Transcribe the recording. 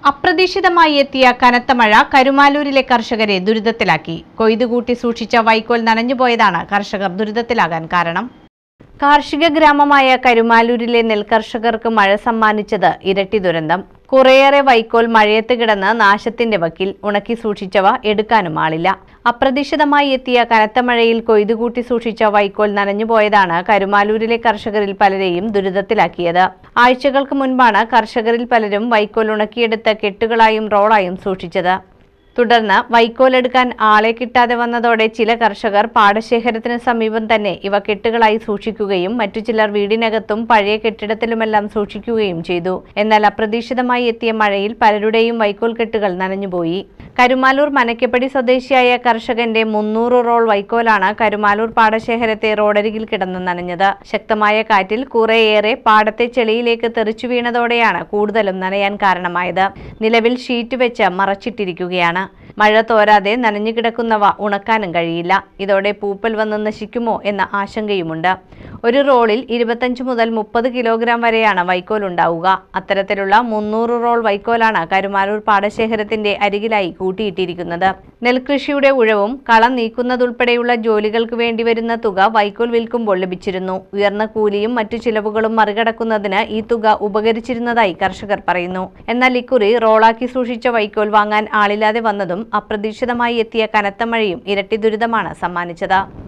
അപ്രതീക്ഷിതമായി എത്തിയ കനത്ത മഴ കരുമാലൂരിലെ കർഷകരെ ദുരിതത്തിലാക്കി കൊയ്തുകൂട്ടി സൂക്ഷിച്ച വൈക്കോൽ നനഞ്ഞുപോയതാണ് കർഷകർ ദുരിതത്തിലാകാൻ കാരണം കാർഷിക ഗ്രാമമായ കരുമാലൂരിലെ നെൽകർഷകർക്ക് മഴ സമ്മാനിച്ചത് ഇരട്ടി ദുരന്തം കുറേയേറെ വൈക്കോൽ മഴയത്ത് കിടന്ന് നാശത്തിന്റെ വക്കിൽ ഉണക്കി സൂക്ഷിച്ചവ എടുക്കാനും ആളില്ല അപ്രതീക്ഷിതമായി എത്തിയ കനത്ത മഴയിൽ കൊയ്തുകൂട്ടി സൂക്ഷിച്ച വൈക്കോൽ നനഞ്ഞുപോയതാണ് കരുമാലൂരിലെ കർഷകരിൽ പലരെയും ദുരിതത്തിലാക്കിയത് ആഴ്ചകൾക്ക് മുൻപാണ് കർഷകരിൽ പലരും വൈക്കോൽ ഉണക്കിയെടുത്ത് കെട്ടുകളായും റോളായും സൂക്ഷിച്ചത് തുടർന്ന് വൈക്കോലെടുക്കാൻ ആളെ കിട്ടാതെ വന്നതോടെ ചില കർഷകർ പാടശേഖരത്തിന് സമീപം തന്നെ ഇവ കെട്ടുകളായി സൂക്ഷിക്കുകയും മറ്റു ചിലർ വീടിനകത്തും പഴയ കെട്ടിടത്തിലുമെല്ലാം സൂക്ഷിക്കുകയും ചെയ്തു എന്നാൽ അപ്രതീക്ഷിതമായി എത്തിയ മഴയിൽ പലരുടെയും വൈക്കോൽ കെട്ടുകൾ നനഞ്ഞുപോയി കരുമാലൂർ മനക്കപ്പടി സ്വദേശിയായ കർഷകന്റെ മുന്നൂറ് റോൾ വൈക്കോലാണ് കരുമാലൂർ പാടശേഖരത്തെ റോഡരികിൽ കിടന്ന് നനഞ്ഞത് ശക്തമായ കാറ്റിൽ കുറേയേറെ പാടത്തെ ചെളിയിലേക്ക് തെറിച്ചു വീണതോടെയാണ് കൂടുതലും നനയാൻ കാരണമായത് നിലവിൽ ഷീറ്റ് വെച്ച് മറച്ചിട്ടിരിക്കുകയാണ് മഴ തോരാതെ നനഞ്ഞു കിടക്കുന്നവ ഉണക്കാനും കഴിയില്ല ഇതോടെ പൂപ്പൽ വന്ന് നശിക്കുമോ എന്ന ആശങ്കയുമുണ്ട് ഒരു റോളിൽ ഇരുപത്തഞ്ച് മുതൽ മുപ്പത് കിലോഗ്രാം വരെയാണ് വൈക്കോൽ ഉണ്ടാവുക അത്തരത്തിലുള്ള മുന്നൂറ് റോൾ വൈക്കോലാണ് കരുമാലൂർ പാടശേഖരത്തിന്റെ അരികിലായി കൂട്ടിയിട്ടിരിക്കുന്നത് നെൽകൃഷിയുടെ ഉഴവും കളം നീക്കുന്നതുൾപ്പെടെയുള്ള ജോലികൾക്ക് വേണ്ടി വരുന്ന തുക വൈക്കോൽ വിൽക്കുമ്പോൾ ലഭിച്ചിരുന്നു ഉയർന്ന കൂലിയും മറ്റു ചിലവുകളും മറികടക്കുന്നതിന് ഈ തുക ഉപകരിച്ചിരുന്നതായി കർഷകർ പറയുന്നു എന്നാൽ ഇക്കുറി റോളാക്കി സൂക്ഷിച്ച വൈക്കോൽ വാങ്ങാൻ ആളില്ലാതെ വന്നതും അപ്രതീക്ഷിതമായി എത്തിയ കനത്ത മഴയും ഇരട്ടി ദുരിതമാണ് സമ്മാനിച്ചത്